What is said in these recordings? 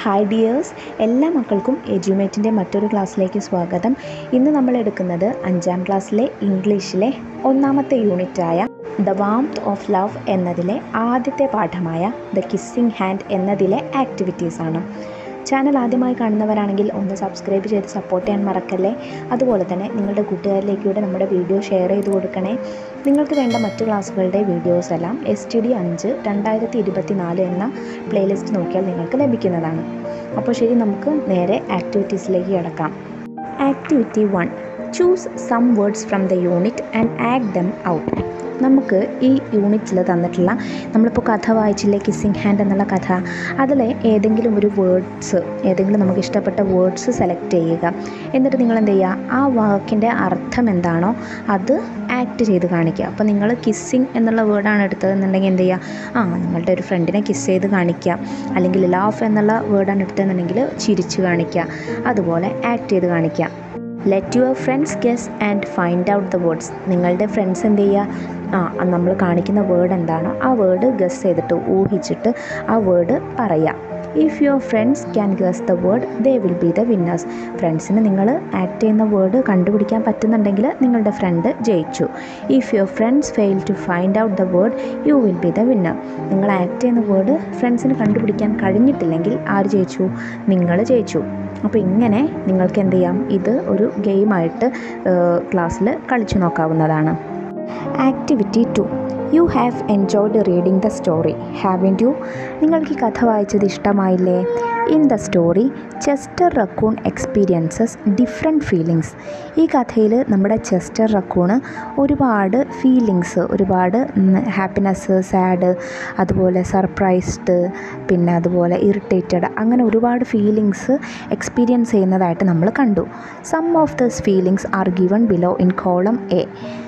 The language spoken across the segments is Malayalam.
ഹായ് ഡിയേഴ്സ് എല്ലാ മക്കൾക്കും എജ്യൂമേറ്റിൻ്റെ മറ്റൊരു ക്ലാസ്സിലേക്ക് സ്വാഗതം ഇന്ന് നമ്മൾ എടുക്കുന്നത് അഞ്ചാം ക്ലാസ്സിലെ ഇംഗ്ലീഷിലെ ഒന്നാമത്തെ യൂണിറ്റായ ദ വാംത്ത് ഓഫ് ലവ് എന്നതിലെ ആദ്യത്തെ പാഠമായ ദ കിസ്സിങ് ഹാൻഡ് എന്നതിലെ ആക്ടിവിറ്റീസ് ആണ് ചാനൽ ആദ്യമായി കാണുന്നവരാണെങ്കിൽ ഒന്ന് സബ്സ്ക്രൈബ് ചെയ്ത് സപ്പോർട്ട് ചെയ്യാൻ മറക്കല്ലേ അതുപോലെ തന്നെ നിങ്ങളുടെ കൂട്ടുകാരിലേക്ക് കൂടെ നമ്മുടെ വീഡിയോ ഷെയർ ചെയ്ത് കൊടുക്കണേ നിങ്ങൾക്ക് വേണ്ട മറ്റു ക്ലാസ്സുകളുടെ വീഡിയോസ് എല്ലാം എസ് ടി ഡി അഞ്ച് രണ്ടായിരത്തി ഇരുപത്തി നാല് എന്ന പ്ലേലിസ്റ്റ് നോക്കിയാൽ നിങ്ങൾക്ക് ലഭിക്കുന്നതാണ് അപ്പോൾ ശരി നമുക്ക് നേരെ ആക്ടിവിറ്റീസിലേക്ക് കിടക്കാം activity one choose some words from the unit and act them out നമുക്ക് ഈ യൂണിറ്റിൽ തന്നിട്ടുള്ള നമ്മളിപ്പോൾ കഥ വായിച്ചില്ലേ കിസ്സിങ് ഹാൻഡ് എന്നുള്ള കഥ അതിലെ ഏതെങ്കിലും ഒരു വേർഡ്സ് ഏതെങ്കിലും നമുക്ക് ഇഷ്ടപ്പെട്ട വേർഡ്സ് സെലക്ട് ചെയ്യുക എന്നിട്ട് നിങ്ങൾ എന്ത് ചെയ്യുക ആ വാക്കിൻ്റെ അർത്ഥം എന്താണോ അത് ആക്ട് ചെയ്ത് കാണിക്കുക അപ്പോൾ നിങ്ങൾ കിസ്സിങ് എന്നുള്ള വേർഡാണ് എടുത്തതെന്നുണ്ടെങ്കിൽ എന്ത് ചെയ്യുക ആ നിങ്ങളുടെ ഒരു ഫ്രണ്ടിനെ കിസ് ചെയ്ത് കാണിക്കുക അല്ലെങ്കിൽ ലാഫ് എന്നുള്ള വേർഡാണ് എടുത്തതെന്നുണ്ടെങ്കിൽ ചിരിച്ച് കാണിക്കുക അതുപോലെ ആക്ട് ചെയ്ത് കാണിക്കുക let your friends guess and find out the words നിങ്ങളുടെ ഫ്രണ്ട്സ് എന്ത് ചെയ്യുക ആ നമ്മൾ കാണിക്കുന്ന വേർഡ് എന്താണോ ആ വേർഡ് ഗസ് ചെയ്തിട്ട് ഊഹിച്ചിട്ട് ആ വേർഡ് പറയുക if your friends can guess the word they will be the winners ഫ്രണ്ട്സിന് നിങ്ങൾ ആക്ട് ചെയ്യുന്ന വേർഡ് കണ്ടുപിടിക്കാൻ പറ്റുന്നുണ്ടെങ്കിൽ നിങ്ങളുടെ ഫ്രണ്ട് ജയിച്ചു if your friends fail to find out the word you will be the winner നിങ്ങൾ ആക്ട് ചെയ്യുന്ന വേർഡ് ഫ്രണ്ട്സിന് കണ്ടുപിടിക്കാൻ കഴിഞ്ഞിട്ടില്ലെങ്കിൽ ആര് ജയിച്ചു നിങ്ങൾ ജയിച്ചു അപ്പോൾ ഇങ്ങനെ നിങ്ങൾക്ക് എന്ത് ചെയ്യാം ഇത് ഒരു ഗെയിമായിട്ട് ക്ലാസ്സിൽ കളിച്ചു നോക്കാവുന്നതാണ് activity two you have enjoyed reading the story haven't you നിങ്ങൾക്ക് ഈ കഥ വായിച്ചത് ഇഷ്ടമായില്ലേ in the story Chester Raccoon experiences different feelings ഈ കഥയിൽ നമ്മുടെ ചെസ്റ്റർ റക്കൂണ് ഒരുപാട് ഫീലിങ്സ് ഒരുപാട് ഹാപ്പിനെസ് സാഡ് അതുപോലെ സർപ്രൈസ്ഡ് പിന്നെ അതുപോലെ ഇറിറ്റേറ്റഡ് അങ്ങനെ ഒരുപാട് ഫീലിങ്സ് എക്സ്പീരിയൻസ് ചെയ്യുന്നതായിട്ട് നമ്മൾ കണ്ടു some of those feelings are given below in column A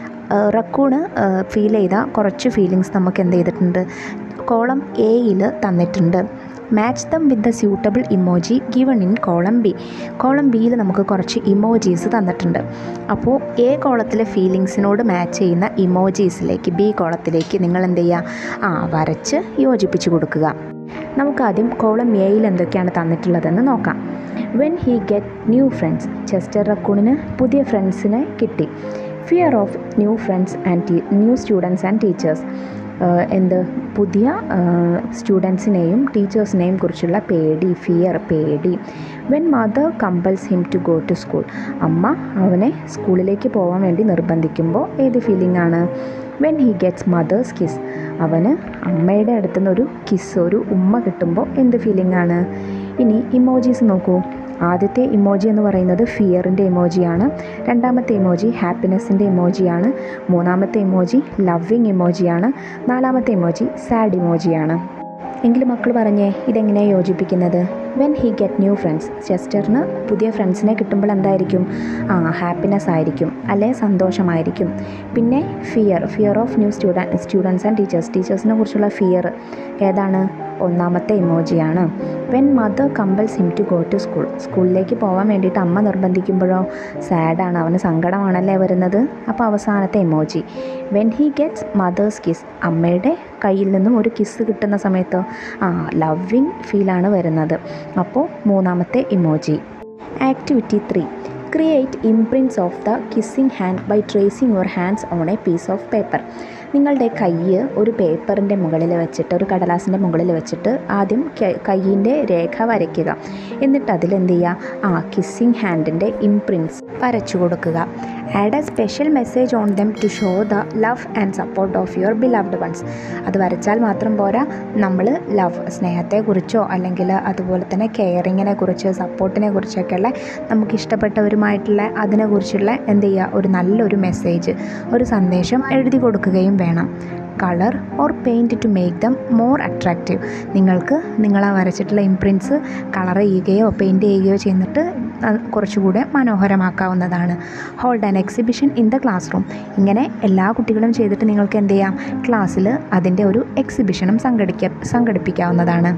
Raccoon feel ചെയ്ത കുറച്ച് ഫീലിങ്സ് നമുക്ക് എന്ത് ചെയ്തിട്ടുണ്ട് കോളം എയിൽ തന്നിട്ടുണ്ട് match them with the suitable emoji given in column B column ബിയിൽ നമുക്ക് കുറച്ച് ഇമോജീസ് തന്നിട്ടുണ്ട് അപ്പോൾ എ കോളത്തിലെ ഫീലിങ്സിനോട് മാച്ച് ചെയ്യുന്ന ഇമോജീസിലേക്ക് ബി കോളത്തിലേക്ക് നിങ്ങൾ എന്ത് ചെയ്യുക ആ വരച്ച് യോജിപ്പിച്ച് കൊടുക്കുക നമുക്കാദ്യം കോളം എയിൽ എന്തൊക്കെയാണ് തന്നിട്ടുള്ളതെന്ന് നോക്കാം when he get new friends Chester റക്കൂണിന് പുതിയ ഫ്രണ്ട്സിനെ കിട്ടി fear of new friends and new students and teachers എന്ത് പുതിയ സ്റ്റുഡൻസിനെയും ടീച്ചേഴ്സിനെയും കുറിച്ചുള്ള പേടി ഫിയർ പേടി when mother compels him to go to school അമ്മ അവനെ സ്കൂളിലേക്ക് പോകാൻ വേണ്ടി നിർബന്ധിക്കുമ്പോൾ ഏത് ഫീലിംഗ് ആണ് when he gets mother's kiss അവന് അമ്മയുടെ അടുത്തുനിന്ന് ഒരു കിസ് ഒരു ഉമ്മ കിട്ടുമ്പോൾ എന്ത് ഫീലിംഗ് ആണ് ഇനി ഇമോജീസ് നോക്കൂ ആദ്യത്തെ ഇമോജി എന്ന് പറയുന്നത് ഫിയറിൻ്റെ ഇമോജിയാണ് രണ്ടാമത്തെ ഇമോജി ഹാപ്പിനെസ്സിൻ്റെ ഇമോജിയാണ് മൂന്നാമത്തെ ഇമോജി ലவ்വിങ് ഇമോജിയാണ് നാലാമത്തെ ഇമോജി സാഡ് ഇമോജിയാണ് എങ്കിലും മക്കൾ പറഞ്ഞേ ഇതെങ്ങനെ യോജിപ്പിക്കുന്നത് when he get new friends ചെസ്റ്ററിന് പുതിയ ഫ്രണ്ട്സിനെ കിട്ടുമ്പോൾ എന്തായിരിക്കും ആ ഹാപ്പിനെസ് ആയിരിക്കും അല്ലെ സന്തോഷമായിരിക്കും പിന്നെ fear fear of new student students and teachers ടീച്ചേഴ്സിനെ കുറിച്ചുള്ള ഫിയർ ഏതാണ് ഒന്നാമത്തെ ഇമോജിയാണ് when mother compels him to go to school സ്കൂളിലേക്ക് പോകാൻ വേണ്ടിയിട്ട് അമ്മ നിർബന്ധിക്കുമ്പോഴോ സാഡാണ് അവന് സങ്കടമാണല്ലേ വരുന്നത് അപ്പോൾ അവസാനത്തെ emoji when he gets mother's kiss അമ്മയുടെ കയ്യിൽ നിന്നും ഒരു കിസ് കിട്ടുന്ന സമയത്ത് ആ ലவ்വിങ് ഫീലാണ് വരുന്നത് അപ്പോൾ മൂന്നാമത്തെ emoji activity three create imprints of the kissing hand by tracing your hands on a piece of paper നിങ്ങളുടെ കൈ ഒരു പേപ്പറിൻ്റെ മുകളിൽ വെച്ചിട്ട് ഒരു കടലാസിൻ്റെ മുകളിൽ വെച്ചിട്ട് ആദ്യം കയ്യിൻ്റെ രേഖ വരയ്ക്കുക എന്നിട്ട് അതിൽ എന്ത് ചെയ്യുക ആ കിസ്സിങ് ഹാൻഡിൻ്റെ ഇംപ്രിൻറ്റ്സ് വരച്ചു കൊടുക്കുക add a special message on them to show the love and support of your beloved ones അത് വരച്ചാൽ മാത്രം പോരാ നമ്മൾ ലവ് സ്നേഹത്തെക്കുറിച്ചോ അല്ലെങ്കിൽ അതുപോലെ തന്നെ കെയറിങ്ങിനെ കുറിച്ച് സപ്പോർട്ടിനെ കുറിച്ചൊക്കെയുള്ള നമുക്ക് ഇഷ്ടപ്പെട്ടവരുമായിട്ടുള്ള അതിനെക്കുറിച്ചുള്ള എന്ത് ചെയ്യുക ഒരു നല്ലൊരു മെസ്സേജ് ഒരു സന്ദേശം എഴുതി കൊടുക്കുകയും വേണം colour or paint to make them more attractive നിങ്ങൾക്ക് നിങ്ങൾ ആ വരച്ചിട്ടുള്ള ഇംപ്രിൻറ്റ്സ് കളർ ചെയ്യുകയോ പെയിൻറ്റ് ചെയ്യുകയോ ചെയ്തിട്ട് കുറച്ചുകൂടെ മനോഹരമാക്കാവുന്നതാണ് hold an exhibition in the classroom ഇങ്ങനെ എല്ലാ കുട്ടികളും ചെയ്തിട്ട് നിങ്ങൾക്ക് എന്ത് ചെയ്യാം ക്ലാസ്സിൽ അതിൻ്റെ ഒരു എക്സിബിഷനും സംഘടിക്ക സംഘടിപ്പിക്കാവുന്നതാണ്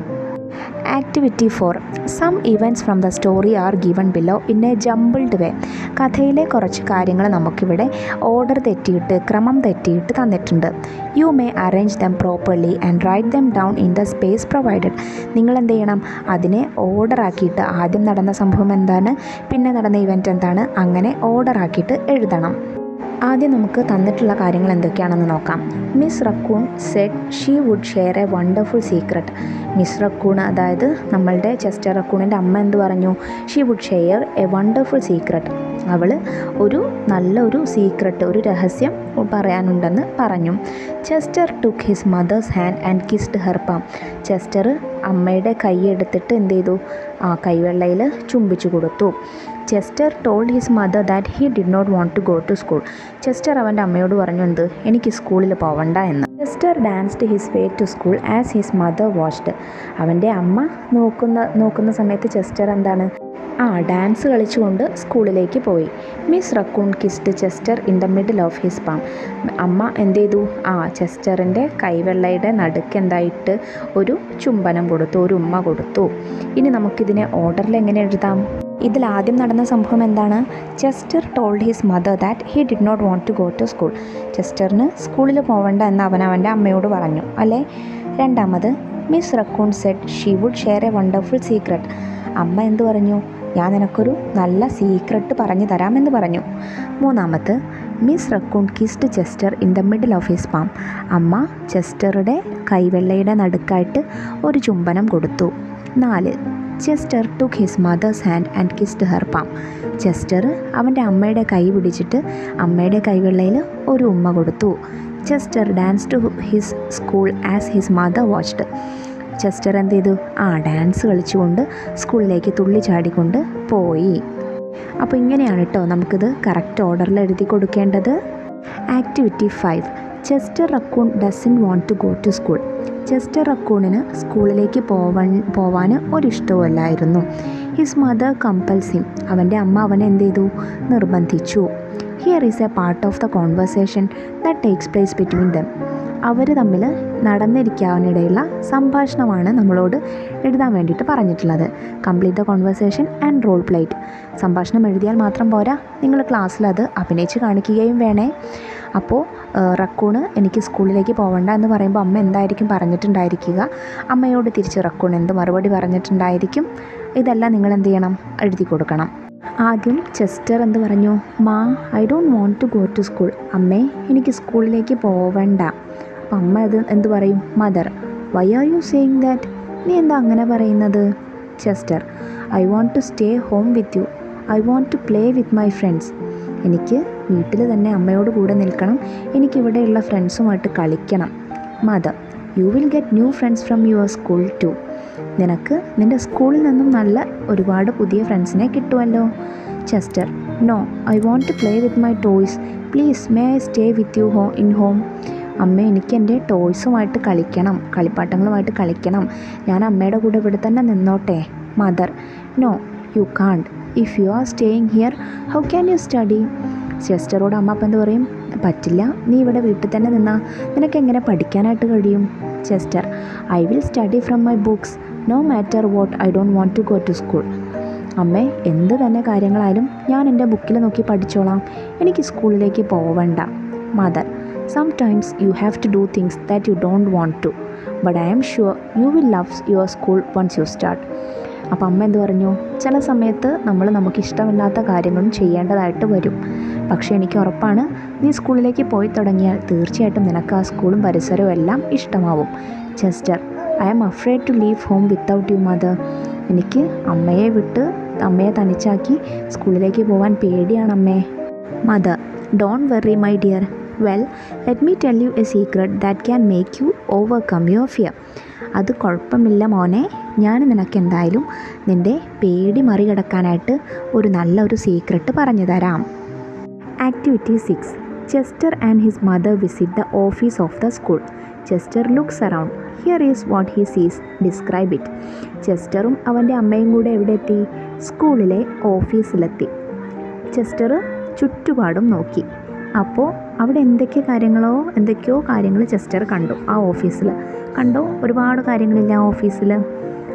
activity four some events from the story are given below in a jumbled way കഥയിലെ കുറച്ച് കാര്യങ്ങൾ നമുക്കിവിടെ ഓർഡർ തെറ്റിയിട്ട് ക്രമം തെറ്റിയിട്ട് തന്നിട്ടുണ്ട് you may arrange them properly and write them down in the space provided നിങ്ങൾ എന്ത് ചെയ്യണം അതിനെ ഓർഡർ ആക്കിയിട്ട് ആദ്യം നടന്ന സംഭവം എന്താണ് പിന്നെ നടന്ന ഇവൻറ്റ് എന്താണ് അങ്ങനെ ഓർഡർ ആക്കിയിട്ട് എഴുതണം ആദ്യം നമുക്ക് തന്നിട്ടുള്ള കാര്യങ്ങൾ എന്തൊക്കെയാണെന്ന് നോക്കാം Miss Raccoon said she would share a wonderful secret Miss Raccoon അതായത് നമ്മളുടെ ചെസ്റ്റർ റക്കൂണിൻ്റെ അമ്മ എന്ത് പറഞ്ഞു she would share a wonderful secret അവൾ ഒരു നല്ലൊരു സീക്രട്ട് ഒരു രഹസ്യം പറയാനുണ്ടെന്ന് പറഞ്ഞു Chester took his mother's hand and kissed her palm Chester അമ്മയുടെ കൈ എടുത്തിട്ട് എന്ത് ചെയ്തു ആ കൈവെള്ളയിൽ ചുംബിച്ചു കൊടുത്തു Chester told his mother that he did not want to go to school Chester അവൻ്റെ അമ്മയോട് പറഞ്ഞു എന്ത് എനിക്ക് സ്കൂളിൽ പോവണ്ട എന്ന് Chester danced his way to school as his mother watched അവൻ്റെ അമ്മ നോക്കുന്ന നോക്കുന്ന സമയത്ത് ചെസ്റ്റർ എന്താണ് ആ ഡാൻസ് കളിച്ചുകൊണ്ട് സ്കൂളിലേക്ക് പോയി Miss Raccoon kissed Chester in the middle of his palm അമ്മ എന്ത് ചെയ്തു ആ ചെസ്റ്ററിൻ്റെ കൈവെള്ളയുടെ നടുക്ക് എന്തായിട്ട് ഒരു ചുംബനം കൊടുത്തു ഒരു ഉമ്മ കൊടുത്തു ഇനി നമുക്കിതിനെ ഓർഡറിൽ എങ്ങനെ എഴുതാം ഇതിൽ ആദ്യം നടന്ന സംഭവം എന്താണ് Chester told his mother that he did not want to go to school ചെസ്റ്ററിന് സ്കൂളിൽ പോകണ്ട എന്ന് അവൻ അവൻ്റെ അമ്മയോട് പറഞ്ഞു അല്ലേ രണ്ടാമത് Miss Raccoon said she would share a wonderful secret അമ്മ എന്ത് പറഞ്ഞു ഞാൻ നിനക്കൊരു നല്ല സീക്രട്ട് പറഞ്ഞു തരാമെന്ന് പറഞ്ഞു മൂന്നാമത് Miss Raccoon kissed Chester in the middle of his palm അമ്മ ചെസ്റ്ററുടെ കൈവെള്ളയുടെ നടുക്കായിട്ട് ഒരു ചുംബനം കൊടുത്തു നാല് Chester took his mother's hand and kissed her palm Chester അവൻ്റെ അമ്മയുടെ കൈ പിടിച്ചിട്ട് അമ്മയുടെ കൈവെള്ളയിൽ ഒരു ഉമ്മ കൊടുത്തു Chester dance to his school as his mother watched Chester എന്ത് ചെയ്തു ആ ഡാൻസ് കളിച്ചുകൊണ്ട് സ്കൂളിലേക്ക് തുള്ളി ചാടിക്കൊണ്ട് പോയി അപ്പോൾ ഇങ്ങനെയാണ് കേട്ടോ നമുക്കിത് കറക്റ്റ് ഓർഡറിൽ എഴുതി കൊടുക്കേണ്ടത് activity five Chester Raccoon doesn't want to go to school Chester റക്കൂണിന് സ്കൂളിലേക്ക് പോവാൻ പോവാൻ ഒരിഷ്ടവുമല്ലായിരുന്നു ഹിസ് മദർ കമ്പൽസ് ഹിം അവൻ്റെ അമ്മ അവനെ എന്ത് ചെയ്തു നിർബന്ധിച്ചു here is a part of the conversation the takes place between them അവർ തമ്മിൽ നടന്നിരിക്കാനിടയുള്ള സംഭാഷണമാണ് നമ്മളോട് എഴുതാൻ വേണ്ടിയിട്ട് പറഞ്ഞിട്ടുള്ളത് complete the conversation and role play സംഭാഷണം എഴുതിയാൽ മാത്രം പോരാ നിങ്ങൾ ക്ലാസ്സിൽ അത് അഭിനയിച്ച് കാണിക്കുകയും വേണേ അപ്പോൾ റക്കൂണ് എനിക്ക് സ്കൂളിലേക്ക് പോകണ്ട എന്ന് പറയുമ്പോൾ അമ്മ എന്തായിരിക്കും പറഞ്ഞിട്ടുണ്ടായിരിക്കുക അമ്മയോട് തിരിച്ച് റക്കൂൺ എന്ത് മറുപടി പറഞ്ഞിട്ടുണ്ടായിരിക്കും ഇതെല്ലാം നിങ്ങൾ എന്ത് ചെയ്യണം എഴുതി കൊടുക്കണം ആദ്യം ചെസ്റ്റർ എന്ത് പറഞ്ഞു ma I don't want to go to school അമ്മേ എനിക്ക് സ്കൂളിലേക്ക് പോവണ്ട അപ്പം അമ്മ അത് എന്ത് പറയും mother why are you saying that നീ എന്താ അങ്ങനെ പറയുന്നത് Chester I want to stay home with you I want to play with my friends എനിക്ക് വീട്ടിൽ തന്നെ അമ്മയോട് കൂടെ നിൽക്കണം എനിക്കിവിടെയുള്ള ഫ്രണ്ട്സുമായിട്ട് കളിക്കണം mother you will get new friends from your school too നിനക്ക് നിൻ്റെ സ്കൂളിൽ നിന്നും നല്ല ഒരുപാട് പുതിയ ഫ്രണ്ട്സിനെ കിട്ടുമല്ലോ Chester no I want to play with my toys please may I stay with you ഹോ ഇൻ ഹോം അമ്മ എനിക്ക് എൻ്റെ ടോയ്സുമായിട്ട് കളിക്കണം കളിപ്പാട്ടങ്ങളുമായിട്ട് കളിക്കണം ഞാൻ അമ്മയുടെ കൂടെ ഇവിടെ തന്നെ നിന്നോട്ടെ mother no you can't if you are staying here how can you study ചെസ്റ്ററോട് അമ്മ അപ്പം എന്ത് പറയും പറ്റില്ല നീ ഇവിടെ വീട്ടിൽ തന്നെ നിന്നാ നിനക്ക് എങ്ങനെ പഠിക്കാനായിട്ട് കഴിയും Chester I will study from my books no matter what I don't want to go to school അമ്മേ എന്ത് തന്നെ കാര്യങ്ങളായാലും ഞാൻ എൻ്റെ ബുക്കിൽ നോക്കി പഠിച്ചോളാം എനിക്ക് സ്കൂളിലേക്ക് പോവണ്ട mother sometimes you have to do things that you don't want to but I'm sure you will love your school once you start അപ്പോൾ അമ്മ എന്ത് പറഞ്ഞു ചില സമയത്ത് നമ്മൾ നമുക്ക് ഇഷ്ടമില്ലാത്ത കാര്യങ്ങളും ചെയ്യേണ്ടതായിട്ട് വരും പക്ഷേ എനിക്ക് ഉറപ്പാണ് നീ സ്കൂളിലേക്ക് പോയി തുടങ്ങിയാൽ തീർച്ചയായിട്ടും നിനക്ക് ആ സ്കൂളും പരിസരവും എല്ലാം ഇഷ്ടമാവും Chester I am afraid to leave home without you mother എനിക്ക് അമ്മയെ വിട്ട് അമ്മയെ തനിച്ചാക്കി സ്കൂളിലേക്ക് പോകാൻ പേടിയാണ് അമ്മേ mother don't worry my dear well let me tell you a secret that can make you overcome your fear അത് കുഴപ്പമില്ല മോനെ ഞാൻ നിനക്ക് എന്തായാലും നിൻ്റെ പേടി മറികടക്കാനായിട്ട് ഒരു നല്ല ഒരു സീക്രട്ട് പറഞ്ഞു തരാം activity six Chester and his mother visit the office of the school Chester looks around here is what he sees describe it ചെസ്റ്ററും അവൻ്റെ അമ്മയും കൂടെ എവിടെ എത്തി സ്കൂളിലെ ഓഫീസിലെത്തി ചെസ്റ്റർ ചുറ്റുപാടും നോക്കി അപ്പോൾ അവിടെ എന്തൊക്കെ കാര്യങ്ങളോ എന്തൊക്കെയോ കാര്യങ്ങൾ ചെസ്റ്റർ കണ്ടു ആ ഓഫീസിൽ കണ്ടോ ഒരുപാട് കാര്യങ്ങളില്ല ആ ഓഫീസിൽ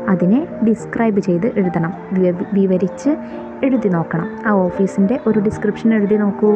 അതിനെ ഡിസ്ക്രൈബ് ചെയ്ത് എഴുതണം വിവ- വിവരിച്ച് എഴുതി നോക്കണം ആ ഓഫീസിൻ്റെ ഒരു ഡിസ്ക്രിപ്ഷൻ എഴുതി നോക്കൂ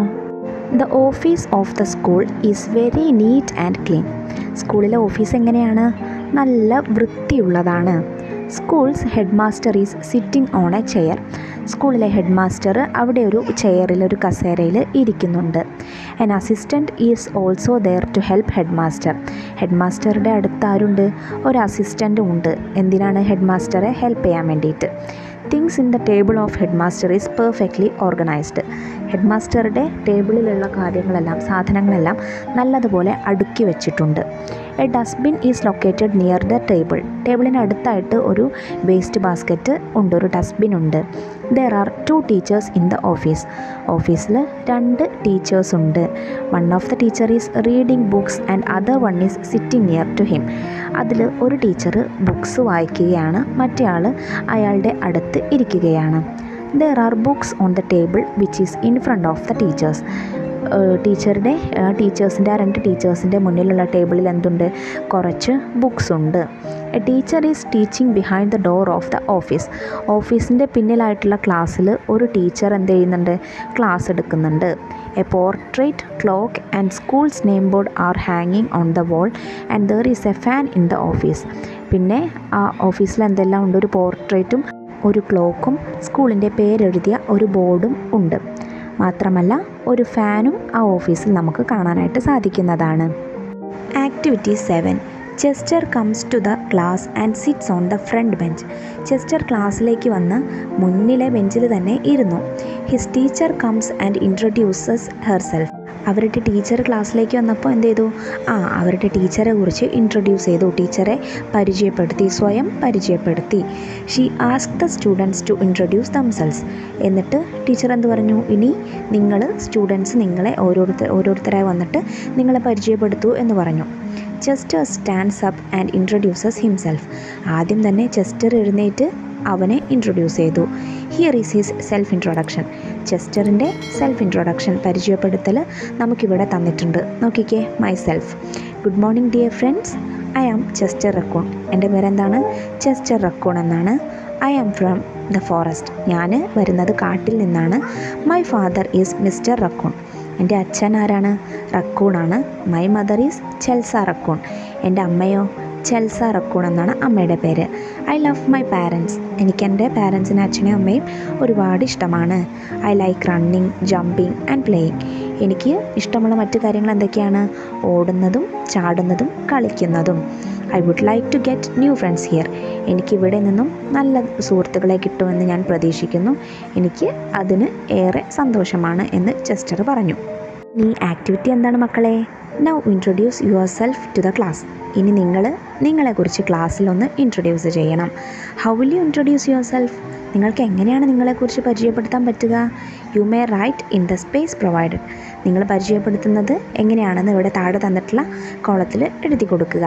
the office of the school is very neat and clean സ്കൂളിലെ ഓഫീസ് എങ്ങനെയാണ് നല്ല വൃത്തിയുള്ളതാണ് school's head master is sitting on a chair സ്കൂളിലെ ഹെഡ് മാസ്റ്റർ അവിടെ ഒരു ചെയറിൽ ഒരു കസേരയിൽ ഇരിക്കുന്നുണ്ട് an assistant is also there to help head master head മാസ്റ്ററുടെ അടുത്ത് ആരുണ്ട് ഒരു അസിസ്റ്റൻറ്റും ഉണ്ട് എന്തിനാണ് ഹെഡ് മാസ്റ്ററെ ഹെൽപ്പ് ചെയ്യാൻ വേണ്ടിയിട്ട് things in the table of head master is perfectly organised head മാസ്റ്ററുടെ ടേബിളിലുള്ള കാര്യങ്ങളെല്ലാം സാധനങ്ങളെല്ലാം നല്ലതുപോലെ അടുക്കി വെച്ചിട്ടുണ്ട് a dustbin is located near the table ടേബിളിന് അടുത്തായിട്ട് ഒരു വേസ്റ്റ് ബാസ്ക്കറ്റ് ഉണ്ട് ഒരു ഡസ്റ്റ്ബിൻ ഉണ്ട് there are two teachers in the office ഓഫീസിൽ രണ്ട് ടീച്ചേഴ്സ് ഉണ്ട് one of the teacher is reading books and other one is sitting near to him അതിൽ ഒരു ടീച്ചർ ബുക്സ് വായിക്കുകയാണ് മറ്റേ ആൾ അയാളുടെ അടുത്ത് ഇരിക്കുകയാണ് there are books on the table which is in front of the teachers ടീച്ചറുടെ ടീച്ചേഴ്സിൻ്റെ ആ രണ്ട് ടീച്ചേഴ്സിൻ്റെ മുന്നിലുള്ള ടേബിളിൽ എന്തുണ്ട് കുറച്ച് ബുക്സ് ഉണ്ട് a teacher is teaching behind the door of the office ഓഫീസിൻ്റെ പിന്നിലായിട്ടുള്ള ക്ലാസ്സിൽ ഒരു ടീച്ചർ എന്ത് ചെയ്യുന്നുണ്ട് ക്ലാസ് എടുക്കുന്നുണ്ട് a portrait clock and school's name board are ഹാങ്ങിങ് on the wall and there is a fan in the office പിന്നെ ആ ഓഫീസിൽ എന്തെല്ലാം ഉണ്ട് ഒരു പോർട്രേറ്റും ഒരു ക്ലോക്കും സ്കൂളിൻ്റെ പേരെഴുതിയ ഒരു ബോർഡും ഉണ്ട് മാത്രമല്ല ഒരു ഫാനും ആ ഓഫീസിൽ നമുക്ക് കാണാനായിട്ട് സാധിക്കുന്നതാണ് activity seven Chester comes to the class and sits on the front bench Chester ക്ലാസ്സിലേക്ക് വന്ന് മുന്നിലെ ബെഞ്ചിൽ തന്നെ ഇരുന്നു his teacher comes and introduces herself അവരുടെ ടീച്ചർ ക്ലാസ്സിലേക്ക് വന്നപ്പോൾ എന്ത് ചെയ്തു ആ അവരുടെ ടീച്ചറെ കുറിച്ച് ഇൻട്രൊഡ്യൂസ് ചെയ്തു ടീച്ചറെ പരിചയപ്പെടുത്തി സ്വയം പരിചയപ്പെടുത്തി she ask the students to introduce themselves എന്നിട്ട് ടീച്ചർ എന്ത് പറഞ്ഞു ഇനി നിങ്ങൾ സ്റ്റുഡൻസ് നിങ്ങളെ ഓരോരുത്തർ ഓരോരുത്തരായി വന്നിട്ട് നിങ്ങളെ പരിചയപ്പെടുത്തൂ എന്ന് പറഞ്ഞു Chester stands up and introduces himself ആദ്യം തന്നെ ചെസ്റ്റർ എഴുന്നേറ്റ് അവനെ ഇൻട്രൊഡ്യൂസ് ചെയ്തു here is his self introduction ചെസ്റ്ററിൻ്റെ സെൽഫ് ഇൻട്രൊഡക്ഷൻ പരിചയപ്പെടുത്തൽ നമുക്കിവിടെ തന്നിട്ടുണ്ട് നോക്കിക്കേ my self good morning dear friends I am Chester Raccoon എൻ്റെ പേരെന്താണ് ചെസ്റ്റർ റക്കൂൺ എന്നാണ് I am from the forest ഞാൻ വരുന്നത് കാട്ടിൽ നിന്നാണ് my father is mister Raccoon എൻ്റെ അച്ഛൻ ആരാണ് റക്കൂണാണ് my mother is Chelsea Raccoon എൻ്റെ അമ്മയോ ചെൽസ റക്കൂൺ എന്നാണ് അമ്മയുടെ പേര് ഐ ലവ് മൈ പാരൻസ് എനിക്ക് എൻ്റെ പാരൻസിനെ അച്ഛനെയും അമ്മയും ഒരുപാട് ഇഷ്ടമാണ് I like running jumping and playing എനിക്ക് ഇഷ്ടമുള്ള മറ്റു കാര്യങ്ങൾ എന്തൊക്കെയാണ് ഓടുന്നതും ചാടുന്നതും കളിക്കുന്നതും I would like to get new friends here എനിക്ക് ഇവിടെ നിന്നും നല്ല സുഹൃത്തുക്കളെ കിട്ടുമെന്ന് ഞാൻ പ്രതീക്ഷിക്കുന്നു എനിക്ക് അതിന് ഏറെ സന്തോഷമാണ് എന്ന് ചെസ്റ്റർ പറഞ്ഞു ഈ ആക്ടിവിറ്റി എന്താണ് മക്കളെ now introduce your self to the class ഇനി നിങ്ങൾ നിങ്ങളെക്കുറിച്ച് ക്ലാസ്സിലൊന്ന് ഇൻട്രൊഡ്യൂസ് ചെയ്യണം how will you introduce your self നിങ്ങൾക്ക് എങ്ങനെയാണ് നിങ്ങളെക്കുറിച്ച് പരിചയപ്പെടുത്താൻ പറ്റുക you may write in the space provided നിങ്ങൾ പരിചയപ്പെടുത്തുന്നത് എങ്ങനെയാണെന്ന് ഇവിടെ താഴെ തന്നിട്ടുള്ള കോളത്തിൽ എഴുതി കൊടുക്കുക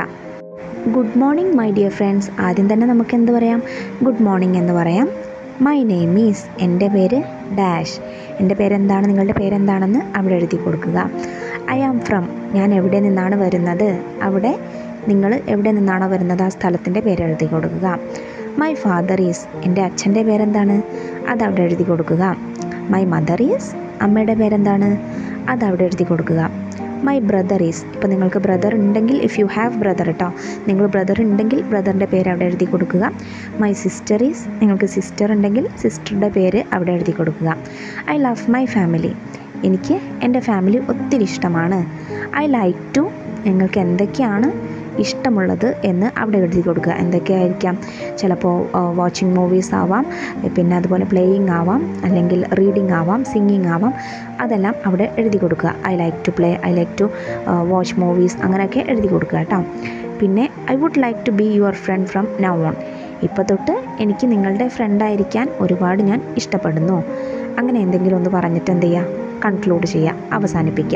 good morning my dear friends ആദ്യം തന്നെ നമുക്ക് എന്ത് പറയാം ഗുഡ് മോർണിംഗ് എന്ന് പറയാം മൈ നെയിം ഈസ് എൻ്റെ പേര് ഡാഷ് എൻ്റെ പേരെന്താണ് നിങ്ങളുടെ പേരെന്താണെന്ന് അവിടെ എഴുതി കൊടുക്കുക ഐ ആം ഫ്രം ഞാൻ എവിടെ നിന്നാണ് വരുന്നത് അവിടെ നിങ്ങൾ എവിടെ നിന്നാണോ വരുന്നത് ആ സ്ഥലത്തിൻ്റെ പേര് എഴുതി കൊടുക്കുക മൈ ഫാദർ ഈസ് എൻ്റെ അച്ഛൻ്റെ പേരെന്താണ് അതവിടെ എഴുതി കൊടുക്കുക മൈ മദർ ഈസ് അമ്മയുടെ പേരെന്താണ് അതവിടെ എഴുതി കൊടുക്കുക മൈ ബ്രദർ ഈസ് ഇപ്പോൾ നിങ്ങൾക്ക് ബ്രദർ ഉണ്ടെങ്കിൽ ഇഫ് യു ഹാവ് ബ്രദർ കേട്ടോ നിങ്ങൾ ബ്രദർ ഉണ്ടെങ്കിൽ ബ്രദറിൻ്റെ പേര് അവിടെ എഴുതി കൊടുക്കുക മൈ സിസ്റ്റർ ഈസ് നിങ്ങൾക്ക് സിസ്റ്റർ ഉണ്ടെങ്കിൽ സിസ്റ്ററുടെ പേര് അവിടെ എഴുതി കൊടുക്കുക ഐ ലവ് മൈ ഫാമിലി എനിക്ക് എൻ്റെ ഫാമിലി ഒത്തിരി ഇഷ്ടമാണ് ഐ ലൈക്ക് ടു നിങ്ങൾക്ക് എന്തൊക്കെയാണ് ഇഷ്ടമുള്ളത് എന്ന് അവിടെ എഴുതി കൊടുക്കുക എന്തൊക്കെയായിരിക്കാം ചിലപ്പോൾ വാച്ചിങ് മൂവീസ് ആവാം പിന്നെ അതുപോലെ പ്ലേയിങ് ആവാം അല്ലെങ്കിൽ റീഡിങ് ആവാം സിംഗിങ് ആവാം അതെല്ലാം അവിടെ എഴുതി കൊടുക്കുക I like to play I like to watch movies അങ്ങനെയൊക്കെ എഴുതി കൊടുക്കുക കേട്ടോ പിന്നെ I would like to be your friend from now on ഇപ്പോൾ തൊട്ട് എനിക്ക് നിങ്ങളുടെ ഫ്രണ്ടായിരിക്കാൻ ഒരുപാട് ഞാൻ ഇഷ്ടപ്പെടുന്നു അങ്ങനെ എന്തെങ്കിലും ഒന്ന് പറഞ്ഞിട്ട് എന്ത് ചെയ്യുക കൺക്ലൂഡ് ചെയ്യുക അവസാനിപ്പിക്കുക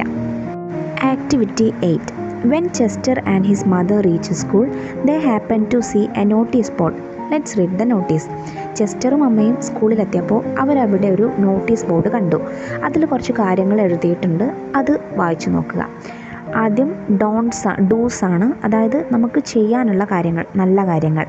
activity eight when Chester and his mother reach school they happen to see a notice board let's read the notice ചെസ്റ്ററും അമ്മയും സ്കൂളിലെത്തിയപ്പോൾ അവരവിടെ ഒരു നോട്ടീസ് ബോർഡ് കണ്ടു അതിൽ കുറച്ച് കാര്യങ്ങൾ എഴുതിയിട്ടുണ്ട് അത് വായിച്ചു നോക്കുക ആദ്യം ഡോൺസ് ഡൂസ് ആണ് അതായത് നമുക്ക് ചെയ്യാനുള്ള കാര്യങ്ങൾ നല്ല കാര്യങ്ങൾ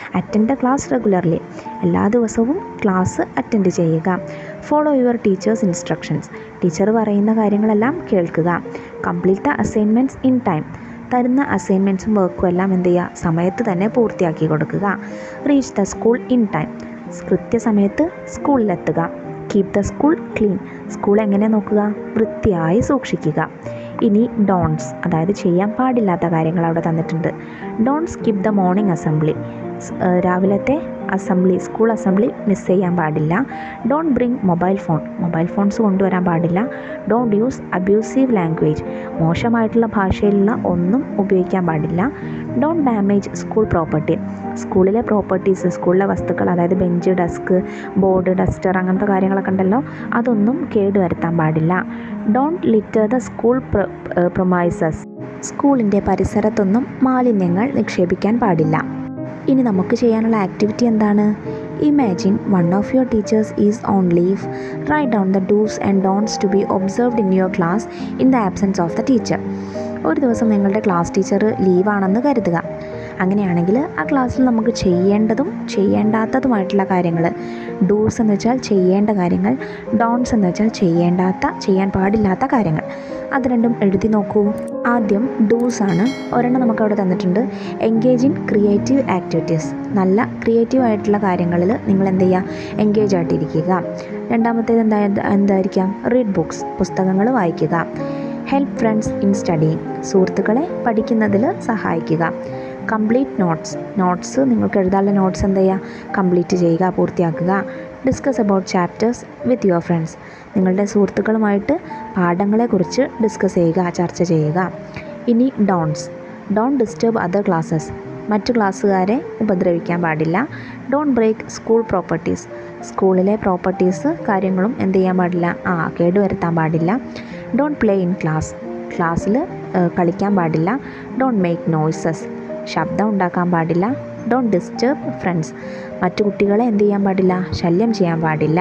അറ്റൻഡ് ദ ക്ലാസ് റെഗുലർലി എല്ലാ ദിവസവും ക്ലാസ് അറ്റൻഡ് ചെയ്യുക follow your teachers instructions teacher പറയുന്ന കാര്യങ്ങളെല്ലാം കേൾക്കുക complete the assignments in time തരുന്ന അസൈൻമെൻറ്റ്സും വർക്കും എല്ലാം എന്ത് ചെയ്യുക സമയത്ത് തന്നെ പൂർത്തിയാക്കി കൊടുക്കുക reach the school in time കൃത്യസമയത്ത് സ്കൂളിലെത്തുക keep the school clean school എങ്ങനെ നോക്കുക വൃത്തിയായി സൂക്ഷിക്കുക ഇനി ഡോൺസ് അതായത് ചെയ്യാൻ പാടില്ലാത്ത കാര്യങ്ങൾ അവിടെ തന്നിട്ടുണ്ട് don't skip the morning assembly രാവിലത്തെ അസംബ്ലി സ്കൂൾ അസംബ്ലി മിസ് ചെയ്യാൻ പാടില്ല don't bring mobile phone mobile phones കൊണ്ടുവരാൻ പാടില്ല ഡോണ്ട് യൂസ് അബ്യൂസീവ് ലാംഗ്വേജ് മോശമായിട്ടുള്ള ഭാഷയിലുള്ള ഒന്നും ഉപയോഗിക്കാൻ പാടില്ല ഡോണ്ട് ഡാമേജ് സ്കൂൾ പ്രോപ്പർട്ടി സ്കൂളിലെ പ്രോപ്പർട്ടീസ് സ്കൂളിലെ വസ്തുക്കൾ അതായത് ബെഞ്ച് ഡെസ്ക് ബോർഡ് ഡസ്റ്റർ അങ്ങനത്തെ കാര്യങ്ങളൊക്കെ ഉണ്ടല്ലോ അതൊന്നും കേടുവരുത്താൻ പാടില്ല don't litter the school premises സ്കൂളിൻ്റെ പരിസരത്തൊന്നും മാലിന്യങ്ങൾ നിക്ഷേപിക്കാൻ പാടില്ല ഇനി നമുക്ക് ചെയ്യാനുള്ള ആക്ടിവിറ്റി എന്താണ് imagine one of your teachers is on leave write down the dos and don'ts to be observed in your class in the absence of the teacher ഒരു ദിവസം നിങ്ങളുടെ ക്ലാസ് ടീച്ചർ ലീവാണെന്ന് കരുതുക അങ്ങനെയാണെങ്കിൽ ആ ക്ലാസ്സിൽ നമുക്ക് ചെയ്യേണ്ടതും ചെയ്യേണ്ടാത്തതുമായിട്ടുള്ള കാര്യങ്ങൾ ഡൂസ് എന്ന് വെച്ചാൽ ചെയ്യേണ്ട കാര്യങ്ങൾ ഡോൺസ് എന്ന് വെച്ചാൽ ചെയ്യേണ്ടാത്ത ചെയ്യാൻ പാടില്ലാത്ത കാര്യങ്ങൾ അത് രണ്ടും എഴുതി നോക്കൂ ആദ്യം ഡൂസ് ആണ് ഒരെണ്ണം നമുക്ക് അവിടെ തന്നിട്ടുണ്ട് എൻഗേജ് ഇൻ ക്രിയേറ്റീവ് ആക്ടിവിറ്റീസ് നല്ല ക്രിയേറ്റീവ് ആയിട്ടുള്ള കാര്യങ്ങളിൽ നിങ്ങൾ എന്ത് ചെയ്യുക എൻഗേജ് ആയിട്ടിരിക്കുക രണ്ടാമത്തേത് എന്താ എന്തായിരിക്കാം റീഡ് ബുക്സ് പുസ്തകങ്ങൾ വായിക്കുക ഹെൽപ്പ് ഫ്രണ്ട്സ് ഇൻ സ്റ്റഡിങ് സുഹൃത്തുക്കളെ പഠിക്കുന്നതിൽ സഹായിക്കുക കംപ്ലീറ്റ് നോട്ട്സ് നോട്ട്സ് നിങ്ങൾക്ക് എഴുതാനുള്ള നോട്ട്സ് എന്ത് ചെയ്യുക കംപ്ലീറ്റ് ചെയ്യുക പൂർത്തിയാക്കുക discuss about chapters with your friends നിങ്ങളുടെ സുഹൃത്തുക്കളുമായിട്ട് പാഠങ്ങളെക്കുറിച്ച് ഡിസ്കസ് ചെയ്യുക ചർച്ച ചെയ്യുക ഇനി don'ts don't disturb other classes മറ്റു ക്ലാസ്സുകാരെ ഉപദ്രവിക്കാൻ പാടില്ല ഡോണ്ട് ബ്രേക്ക് സ്കൂൾ പ്രോപ്പർട്ടീസ് സ്കൂളിലെ പ്രോപ്പർട്ടീസ് കാര്യങ്ങളും എന്ത് ചെയ്യാൻ പാടില്ല ആ കേടുവരുത്താൻ പാടില്ല ഡോണ്ട് പ്ലേ ഇൻ ക്ലാസ് ക്ലാസ്സിൽ കളിക്കാൻ പാടില്ല ഡോണ്ട് മേക്ക് നോയ്സസ് ശബ്ദം ഉണ്ടാക്കാൻ പാടില്ല ഡോണ്ട് ഡിസ്റ്റർബ് ഫ്രണ്ട്സ് മറ്റു കുട്ടികളെ എന്ത് ചെയ്യാൻ പാടില്ല ശല്യം ചെയ്യാൻ പാടില്ല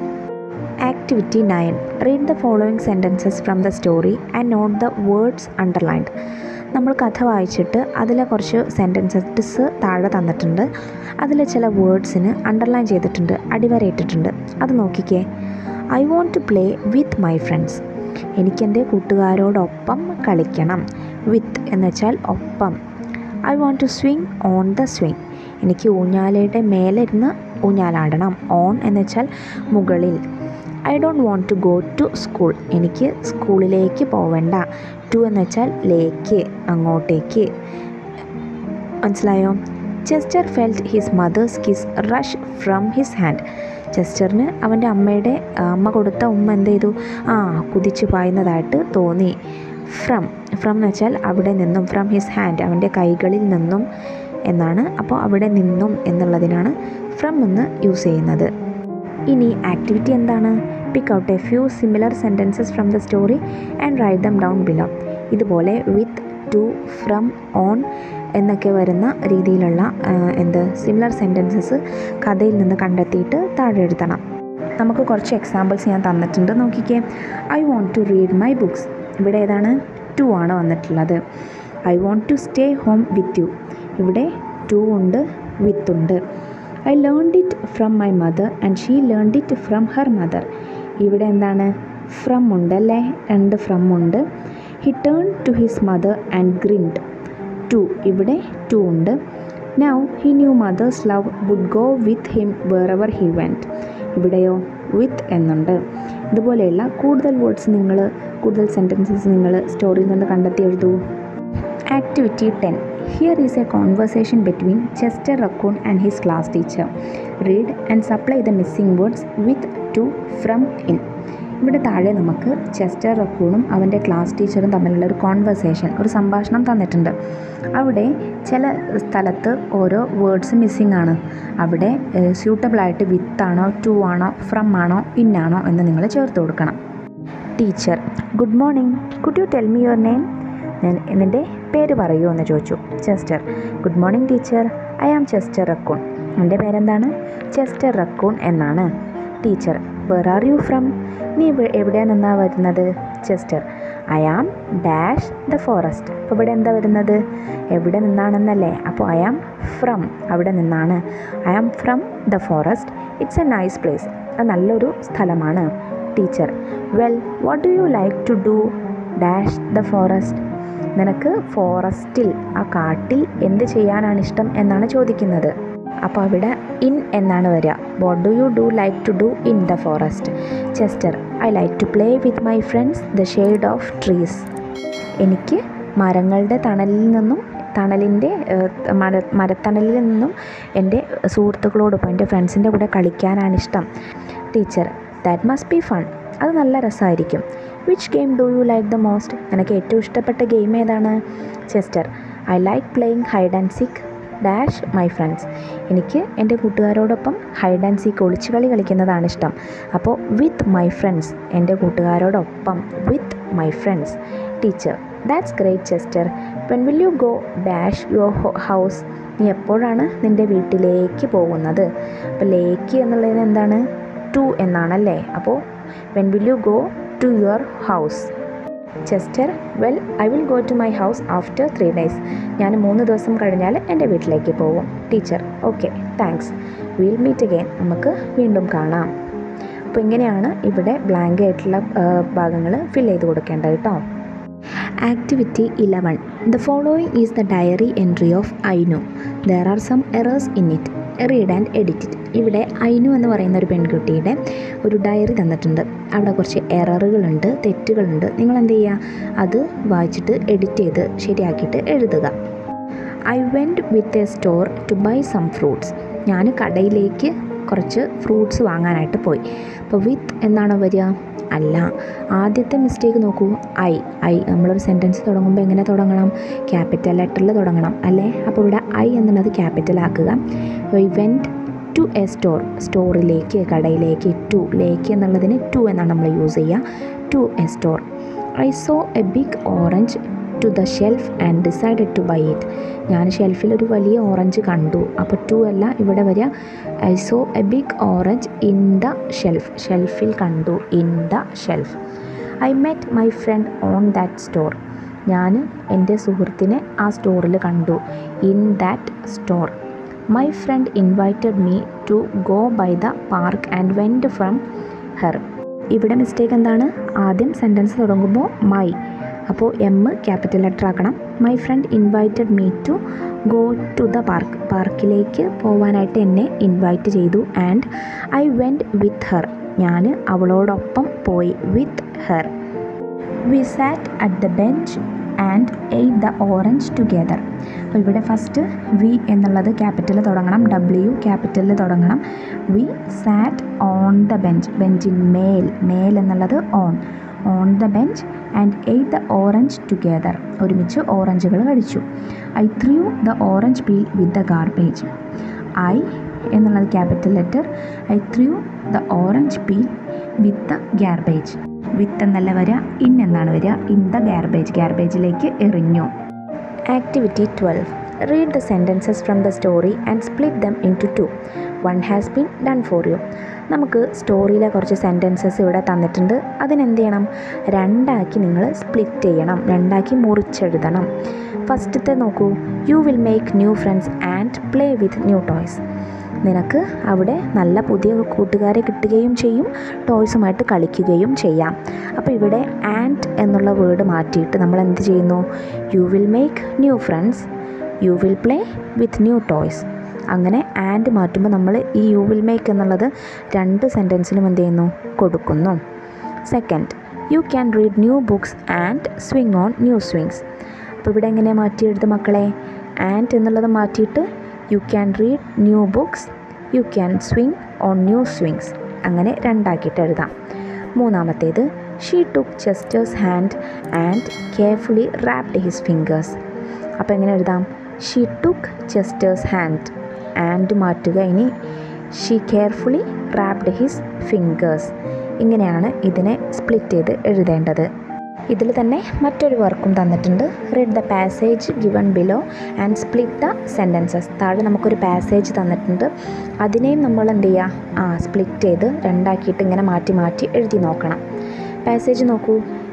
activity nine read the following sentences from the story and note the words underlined നമ്മൾ കഥ വായിച്ചിട്ട് അതിലെ കുറച്ച് സെൻറ്റൻസസ് താഴെ തന്നിട്ടുണ്ട് അതിൽ ചില വേർഡ്സിന് അണ്ടർലൈൻ ചെയ്തിട്ടുണ്ട് അടിവരയിട്ടിട്ടുണ്ട് അത് നോക്കിക്കേ I want to play with my friends എനിക്കെൻ്റെ കൂട്ടുകാരോടൊപ്പം കളിക്കണം വിത്ത് എന്ന് വെച്ചാൽ ഒപ്പം I want to swing on the swing എനിക്ക് ഊഞ്ഞാലയുടെ മേലെ ഇരുന്ന് ഊഞ്ഞാലാടണം ഓൺ എന്ന് വെച്ചാൽ മുകളിൽ I don't want to go to school എനിക്ക് സ്കൂളിലേക്ക് പോവണ്ട ടു എന്ന് വെച്ചാൽ ലേക്ക് അങ്ങോട്ടേക്ക് മനസ്സിലായോ Chester felt his mother's kiss rush from his hand ചെസ്റ്ററിന് അവൻ്റെ അമ്മയുടെ അമ്മ കൊടുത്ത ഉമ്മ എന്ത് ചെയ്തു ആ കുതിച്ചു പായുന്നതായിട്ട് തോന്നി ഫ്രം ഫ്രം എന്ന് വെച്ചാൽ അവിടെ നിന്നും ഫ്രം ഹിസ് ഹാൻഡ് അവൻ്റെ കൈകളിൽ നിന്നും എന്നാണ് അപ്പോൾ അവിടെ നിന്നും എന്നുള്ളതിനാണ് ഫ്രം എന്ന് യൂസ് ചെയ്യുന്നത് ഇനി ആക്ടിവിറ്റി എന്താണ് pick out a few similar sentences from the story and write them down below ഇതുപോലെ വിത്ത് ടു ഫ്രം ഓൺ എന്നൊക്കെ വരുന്ന രീതിയിലുള്ള എന്ത് സിമിലർ സെൻറ്റൻസസ് കഥയിൽ നിന്ന് കണ്ടെത്തിയിട്ട് താഴെ എഴുതണം നമുക്ക് കുറച്ച് എക്സാമ്പിൾസ് ഞാൻ തന്നിട്ടുണ്ട് നോക്കിക്കേ I want to read my books ഇവിടെ ഏതാണ് ടു ആണ് വന്നിട്ടുള്ളത് I want to stay home with you ഇവിടെ ടു ഉണ്ട് വിത്ത് ഉണ്ട് I learned it from my mother and she learned it from her mother ഇവിടെ എന്താണ് ഫ്രം ഉണ്ട് അല്ലേ രണ്ട് ഫ്രം ഉണ്ട് he turn to his mother and grinned to ഇവിടെ ടു ഉണ്ട് now he knew mother's love would go with him where ever he went ഇവിടെയോ വിത്ത് എന്നുണ്ട് ഇതുപോലെയുള്ള കൂടുതൽ വേർഡ്സ് നിങ്ങൾ കൂടുതൽ സെൻറ്റൻസസ് നിങ്ങൾ സ്റ്റോറിയിൽ നിന്ന് കണ്ടെത്തി എഴുതൂ activity ten here is a conversation between Chester Raccoon and his class teacher read and supply the missing words with to from in ഇവിടെ താഴെ നമുക്ക് ചെസ്റ്റർ റക്കൂണും അവൻ്റെ ക്ലാസ് ടീച്ചറും തമ്മിലുള്ള ഒരു കോൺവെർസേഷൻ ഒരു സംഭാഷണം തന്നിട്ടുണ്ട് അവിടെ ചില സ്ഥലത്ത് ഓരോ വേർഡ്സ് മിസ്സിംഗ് ആണ് അവിടെ സ്യൂട്ടബിളായിട്ട് വിത്താണോ ടു ആണോ ഫ്രം ആണോ ഇന്നാണോ എന്ന് നിങ്ങൾ ചേർത്ത് കൊടുക്കണം teacher good morning could you tell me your name ഞാൻ എന്നിൻ്റെ പേര് പറയൂ എന്ന് ചോദിച്ചു Chester good morning teacher I am Chester Raccoon എൻ്റെ പേരെന്താണ് ചെസ്റ്റർ റക്കൂൺ എന്നാണ് teacher where are you from നീ എവിടെ നിന്നാണ് വരുന്നത് Chester I am dash the forest അപ്പോൾ ഇവിടെ എന്താ വരുന്നത് എവിടെ നിന്നാണെന്നല്ലേ അപ്പോൾ ഐ ആം ഫ്രം അവിടെ നിന്നാണ് I am from the forest it's a nice place അത് നല്ലൊരു സ്ഥലമാണ് teacher well what do you like to do dash the forest നിനക്ക് ഫോറസ്റ്റിൽ ആ കാട്ടിൽ എന്ത് ചെയ്യാനാണ് ഇഷ്ടം എന്നാണ് ചോദിക്കുന്നത് അപ്പോൾ അവിടെ ഇൻ എന്നാണ് വരിക what do you do like to do in the forest Chester I like to play with my friends the shade of trees എനിക്ക് മരങ്ങളുടെ തണലിൽ നിന്നും തണലിൻ്റെ മര മരത്തണലിൽ നിന്നും എൻ്റെ സുഹൃത്തുക്കളോടൊപ്പം എൻ്റെ ഫ്രണ്ട്സിൻ്റെ കൂടെ കളിക്കാനാണ് ഇഷ്ടം teacher that must be fun അത് നല്ല രസമായിരിക്കും which game do you like the most നിനക്ക് ഏറ്റവും ഇഷ്ടപ്പെട്ട ഗെയിം ഏതാണ് Chester I like playing hide and seek dash my friends എനിക്ക് എൻ്റെ കൂട്ടുകാരോടൊപ്പം ഹൈഡ് ആൻഡ് സീക്ക് ഒളിച്ചു കളി കളിക്കുന്നതാണ് ഇഷ്ടം അപ്പോൾ വിത്ത് മൈ ഫ്രണ്ട്സ് എൻ്റെ കൂട്ടുകാരോടൊപ്പം with my friends teacher that's great Chester when will you go dash your house നീ എപ്പോഴാണ് നിൻ്റെ വീട്ടിലേക്ക് പോകുന്നത് അപ്പോൾ ലേക്ക് എന്നുള്ളതിന് എന്താണ് ടു എന്നാണല്ലേ അപ്പോൾ when will you go to your house Chester well I will go to my house after three days ഞാൻ മൂന്ന് ദിവസം കഴിഞ്ഞാൽ എൻ്റെ വീട്ടിലേക്ക് പോകും teacher okay thanks will meet again നമുക്ക് വീണ്ടും കാണാം അപ്പോൾ ഇങ്ങനെയാണ് ഇവിടെ ബ്ലാങ്ക് ആയിട്ടുള്ള ഭാഗങ്ങൾ ഫിൽ ചെയ്ത് കൊടുക്കേണ്ടത് കേട്ടോ activity eleven the following is the diary entry of ഐനു there are some errors in it read and edit it ഇവിടെ ഐനു എന്ന് പറയുന്ന ഒരു പെൺകുട്ടിയുടെ ഒരു ഡയറി തന്നിട്ടുണ്ട് അവിടെ കുറച്ച് എററുകളുണ്ട് തെറ്റുകളുണ്ട് നിങ്ങൾ എന്ത് ചെയ്യുക അത് വായിച്ചിട്ട് എഡിറ്റ് ചെയ്ത് ശരിയാക്കിയിട്ട് എഴുതുക I went with a store to buy some fruits ഞാൻ കടയിലേക്ക് കുറച്ച് ഫ്രൂട്ട്സ് വാങ്ങാനായിട്ട് പോയി അപ്പോൾ വിത്ത് എന്നാണ് വരിക അല്ല ആദ്യത്തെ മിസ്റ്റേക്ക് നോക്കൂ ഐ ഐ നമ്മളൊരു സെൻറ്റൻസ് തുടങ്ങുമ്പോൾ എങ്ങനെ തുടങ്ങണം ക്യാപിറ്റൽ ലെറ്ററിൽ തുടങ്ങണം അല്ലേ അപ്പോൾ ഇവിടെ ഐ എന്നുള്ളത് ക്യാപിറ്റൽ ആക്കുക I went to a store സ്റ്റോറിലേക്ക് കടയിലേക്ക് ടു ലേക്ക് എന്നുള്ളതിന് ടു എന്നാണ് നമ്മൾ യൂസ് ചെയ്യുക to a store I saw a big orange to the shelf and decided to buy it ഞാൻ ഷെൽഫിൽ ഒരു വലിയ ഓറഞ്ച് കണ്ടു അപ്പോൾ ടു അല്ല ഇവിടെ വരിക I saw a big orange in the shelf ഷെൽഫിൽ കണ്ടു in the shelf I met my friend on that store ഞാൻ എൻ്റെ സുഹൃത്തിനെ ആ സ്റ്റോറിൽ കണ്ടു in that store my friend invited me to go by the park and went from her ഇവിടെ മിസ്റ്റേക്ക് എന്താണ് ആദ്യം സെൻറ്റൻസ് തുടങ്ങുമ്പോൾ മൈ അപ്പോൾ എം ക്യാപിറ്റൽ ലെറ്റർ ആക്കണം my friend invited me to go to the park പാർക്കിലേക്ക് പോകാനായിട്ട് എന്നെ ഇൻവൈറ്റ് ചെയ്തു and I went with her ഞാൻ അവളോടൊപ്പം പോയി with her we sat at the bench and ate the orange together അപ്പോൾ ഇവിടെ ഫസ്റ്റ് വി എന്നുള്ളത് ക്യാപിറ്റൽ തുടങ്ങണം ഡബ്ല്യു ക്യാപിറ്റലിൽ തുടങ്ങണം we sat on the bench ബെഞ്ചിൻ മേൽ മേൽ എന്നുള്ളത് on on the bench and ate the orange together ഒരുമിച്ച് ഓറഞ്ചുകൾ കഴിച്ചു I threw the orange peel with the garbage I എന്നുള്ളത് capital letter I threw the orange peel with the garbage with എന്നല്ല വരിക ഇൻ എന്നാണ് വരിക ഇൻ ദ ഗാർബേജ് ഗാർബേജിലേക്ക് എറിഞ്ഞു activity twelve read the sentences from the story and split them into two one has been done for you നമുക്ക് സ്റ്റോറിയിലെ കുറച്ച് സെൻറ്റൻസസ് ഇവിടെ തന്നിട്ടുണ്ട് അതിനെന്ത് ചെയ്യണം രണ്ടാക്കി നിങ്ങൾ സ്പ്ലിറ്റ് ചെയ്യണം രണ്ടാക്കി മുറിച്ചെഴുതണം ഫസ്റ്റത്തെ നോക്കൂ you will make new friends and play with new toys നിനക്ക് അവിടെ നല്ല പുതിയ കൂട്ടുകാരെ കിട്ടുകയും ചെയ്യും ടോയ്സുമായിട്ട് കളിക്കുകയും ചെയ്യാം അപ്പോൾ ഇവിടെ ആൻഡ് എന്നുള്ള വേർഡ് മാറ്റിയിട്ട് നമ്മൾ എന്ത് ചെയ്യുന്നു you will make new friends you will play with new toys അങ്ങനെ ആൻഡ് മാറ്റുമ്പോൾ നമ്മൾ ഈ യു വിൽ മേക്ക് എന്നുള്ളത് രണ്ട് സെൻറ്റൻസിലും എന്ത് ചെയ്യുന്നു കൊടുക്കുന്നു second you can read new books and swing on new swings അപ്പോൾ ഇവിടെ എങ്ങനെ മാറ്റി എഴുതും മക്കളെ ആൻഡ് എന്നുള്ളത് മാറ്റിയിട്ട് you can read new books you can swing on new swings അങ്ങനെ രണ്ടാക്കിയിട്ട് എഴുതാം മൂന്നാമത്തേത് she took Chester's hand and carefully wrapped his fingers അപ്പോൾ എങ്ങനെ എഴുതാം she took Chester's hand and മാറ്റുക ഇനി she carefully wrapped his fingers ഇങ്ങനെയാണ് ഇതിനെ സ്പ്ലിറ്റ് ചെയ്ത് എഴുതേണ്ടത് ഇതിൽ തന്നെ മറ്റൊരു വർക്കും തന്നിട്ടുണ്ട് read the passage given below and split the sentences താഴെ നമുക്കൊരു പാസേജ് തന്നിട്ടുണ്ട് അതിനെയും നമ്മൾ എന്ത് ചെയ്യുക ആ സ്പ്ലിറ്റ് ചെയ്ത് രണ്ടാക്കിയിട്ട് ഇങ്ങനെ മാറ്റി മാറ്റി എഴുതി നോക്കണം പാസേജ് നോക്കൂ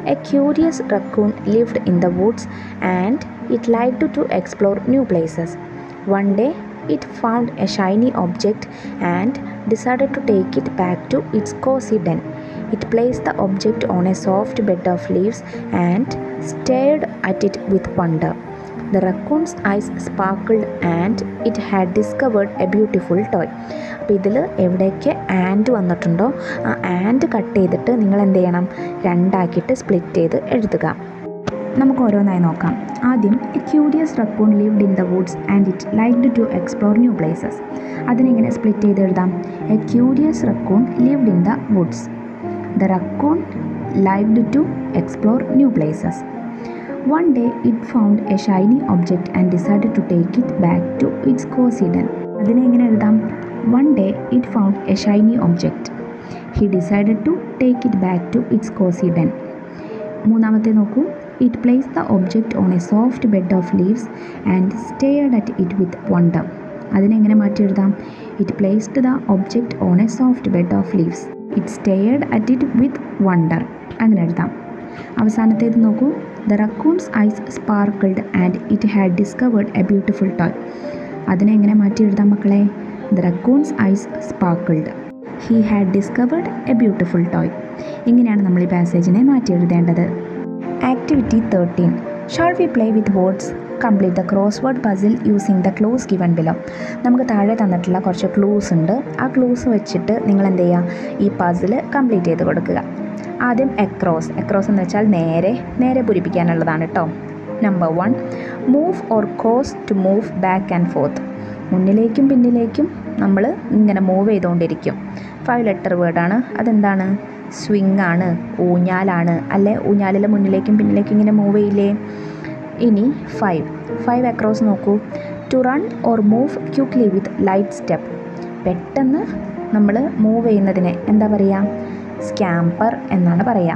A curious raccoon lived in the woods and it liked to explore new places. One day, it found a shiny object and decided to take it back to its cozy den. It placed the object on a soft bed of leaves and stared at it with wonder. The raccoon's eyes sparkled and it had discovered a beautiful toy. അപ്പോൾ ഇതിൽ എവിടെയൊക്കെ ആൻഡ് വന്നിട്ടുണ്ടോ ആ ആൻഡ് കട്ട് ചെയ്തിട്ട് നിങ്ങൾ എന്ത് ചെയ്യണം രണ്ടാക്കിയിട്ട് സ്പ്ലിറ്റ് ചെയ്ത് എഴുതുക നമുക്ക് ഓരോന്നായി നോക്കാം ആദ്യം a curious raccoon lived in the woods and it liked to explore new places അതിനെങ്ങനെ സ്പ്ലിറ്റ് ചെയ്ത് എഴുതാം a curious raccoon lived in the woods the raccoon liked to explore new places one day it found a shiny object and decide to take it back to its cozy den അതിനെ എങ്ങനെ എഴുതാം one day it found a shiny object he decided to take it back to its കോസിഡൻ മൂന്നാമത്തെ നോക്കൂ it place the object on a soft bed of leaves and stared at it with wonder അതിനെങ്ങനെ മാറ്റി എഴുതാം it placed the object on a soft bed of leaves it stared at it with wonder അങ്ങനെ എഴുതാം അവസാനത്തേത് നോക്കൂ the raccoon's eyes sparkled and it had discovered a beautiful toy അതിനെ എങ്ങനെ മാറ്റി എഴുതാം മക്കളെ the raccoon's eyes sparkled he had discovered a beautiful toy ഇങ്ങനെയാണ് നമ്മൾ ഈ പാസേജിനെ മാറ്റി എഴുതേണ്ടത് activity thirteen shall we play with words complete the crossword puzzle using the clues given below നമുക്ക് താഴെ തന്നിട്ടുള്ള കുറച്ച് ക്ലൂസ് ഉണ്ട് ആ ക്ലൂസ് വെച്ചിട്ട് നിങ്ങൾ എന്ത് ചെയ്യുക ഈ പസിൽ കംപ്ലീറ്റ് ചെയ്ത് കൊടുക്കുക ആദ്യം എക്രോസ് എക്രോസ് എന്ന് വെച്ചാൽ നേരെ നേരെ പൂരിപ്പിക്കാനുള്ളതാണ് കേട്ടോ number one move or cause to move back and forth മുന്നിലേക്കും പിന്നിലേക്കും നമ്മൾ ഇങ്ങനെ മൂവ് ചെയ്തുകൊണ്ടിരിക്കും ഫൈവ് ലെറ്റർ വേർഡാണ് അതെന്താണ് സ്വിങ് ആണ് ഊഞ്ഞാലാണ് അല്ലെ ഊഞ്ഞാലിൽ മുന്നിലേക്കും പിന്നിലേക്കും ഇങ്ങനെ മൂവ് ചെയ്യില്ലേ ഇനി ഫൈവ് ഫൈവ് അക്രോസ് നോക്കൂ to run or move quickly with light step പെട്ടെന്ന് നമ്മൾ മൂവ് ചെയ്യുന്നതിനെ എന്താ പറയുക സ്കാമ്പർ എന്നാണ് പറയുക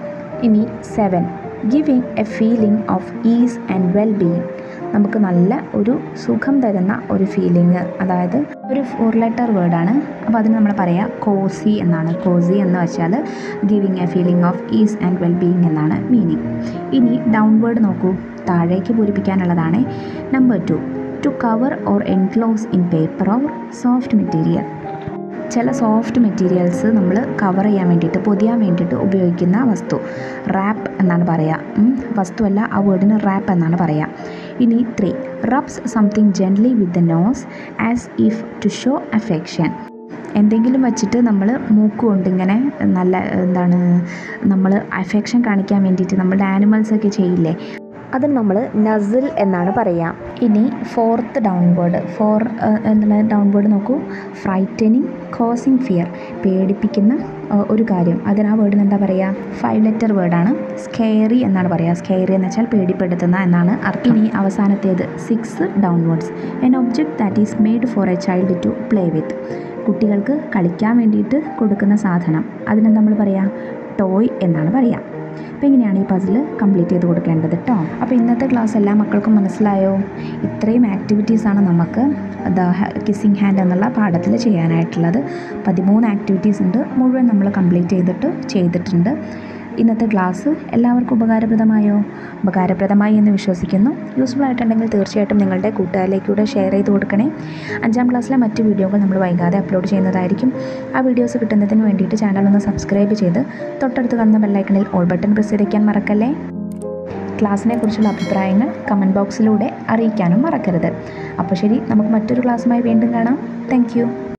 ഇനി seven giving a feeling of ease and well being നമുക്ക് നല്ല ഒരു സുഖം തരുന്ന ഒരു ഫീലിംഗ് അതായത് ഒരു ഫോർ ലെറ്റർ വേർഡാണ് അപ്പോൾ അതിന് നമ്മൾ പറയാം കോസി എന്നാണ് കോസി എന്ന് വെച്ചാൽ giving a feeling of ease and well being എന്നാണ് മീനിങ് ഇനി ഡൗൺവേർഡ് നോക്കൂ താഴേക്ക് പൂരിപ്പിക്കാനുള്ളതാണ് number two to cover or enclose in paper or soft material ചില സോഫ്റ്റ് മെറ്റീരിയൽസ് നമ്മൾ കവർ ചെയ്യാൻ വേണ്ടിയിട്ട് പൊതിയാൻ വേണ്ടിയിട്ട് ഉപയോഗിക്കുന്ന വസ്തു റാപ്പ് എന്നാണ് പറയുക വസ്തുവല്ല ആ വേർഡിന് റാപ്പ് എന്നാണ് പറയുക ഇനി three rubs something gently with the nose as if to show affection എന്തെങ്കിലും വെച്ചിട്ട് നമ്മൾ മൂക്കുകൊണ്ട് ഇങ്ങനെ നല്ല എന്താണ് നമ്മൾ അഫെക്ഷൻ കാണിക്കാൻ വേണ്ടിയിട്ട് നമ്മളുടെ ആനിമൽസൊക്കെ ചെയ്യില്ലേ അതിന് നമ്മൾ നസിൽ എന്നാണ് പറയുക ഇനി ഫോർത്ത് ഡൗൺവേർഡ് ഫോർ എന്നുള്ള ഡൗൺവേർഡ് നോക്കൂ ഫ്രൈറ്റനിങ് കോസിങ് ഫിയർ പേടിപ്പിക്കുന്ന ഒരു കാര്യം അതിന് ആ വേർഡിന് എന്താ പറയുക ഫൈവ് ലെറ്റർ വേർഡാണ് സ്കെയറി എന്നാണ് പറയുക സ്കെയറി എന്ന് വെച്ചാൽ പേടിപ്പെടുത്തുന്ന എന്നാണ് അർത്ഥം ഇനി അവസാനത്തേത് six downwards an object that is made for a child to play with കുട്ടികൾക്ക് കളിക്കാൻ വേണ്ടിയിട്ട് കൊടുക്കുന്ന സാധനം അതിന് നമ്മൾ പറയുക ടോയ് എന്നാണ് പറയുക അപ്പോൾ ഇങ്ങനെയാണ് ഈ പസിൽ കംപ്ലീറ്റ് ചെയ്ത് കൊടുക്കേണ്ടത് കേട്ടോ അപ്പോൾ ഇന്നത്തെ ക്ലാസ് എല്ലാ മക്കൾക്കും മനസ്സിലായോ ഇത്രയും ആക്ടിവിറ്റീസാണ് നമുക്ക് ദ കിസ്സിങ് ഹാൻഡ് എന്നുള്ള പാഠത്തിൽ ചെയ്യാനായിട്ടുള്ളത് പതിമൂന്ന് ആക്ടിവിറ്റീസ് ഉണ്ട് മുഴുവൻ നമ്മൾ കംപ്ലീറ്റ് ചെയ്തിട്ട് ചെയ്തിട്ടുണ്ട് ഇന്നത്തെ ക്ലാസ് എല്ലാവർക്കും ഉപകാരപ്രദമായോ ഉപകാരപ്രദമായി എന്ന് വിശ്വസിക്കുന്നു യൂസ്ഫുൾ ആയിട്ടുണ്ടെങ്കിൽ തീർച്ചയായിട്ടും നിങ്ങളുടെ കൂട്ടുകാരിലേക്കൂടെ ഷെയർ ചെയ്ത് കൊടുക്കണേ അഞ്ചാം ക്ലാസ്സിലെ മറ്റ് വീഡിയോകൾ നമ്മൾ വൈകാതെ അപ്ലോഡ് ചെയ്യുന്നതായിരിക്കും ആ വീഡിയോസ് കിട്ടുന്നതിന് വേണ്ടിയിട്ട് ചാനൽ ഒന്ന് സബ്സ്ക്രൈബ് ചെയ്ത് തൊട്ടടുത്ത് കാണുന്ന ബെല്ലൈക്കണിൽ ഓൾ ബട്ടൺ പ്രസ് ചെയ്തേക്കാൻ മറക്കല്ലേ ക്ലാസ്സിനെ കുറിച്ചുള്ള അഭിപ്രായങ്ങൾ കമൻറ്റ് ബോക്സിലൂടെ അറിയിക്കാനും മറക്കരുത് അപ്പോൾ ശരി നമുക്ക് മറ്റൊരു ക്ലാസ്സുമായി വീണ്ടും കാണാം താങ്ക്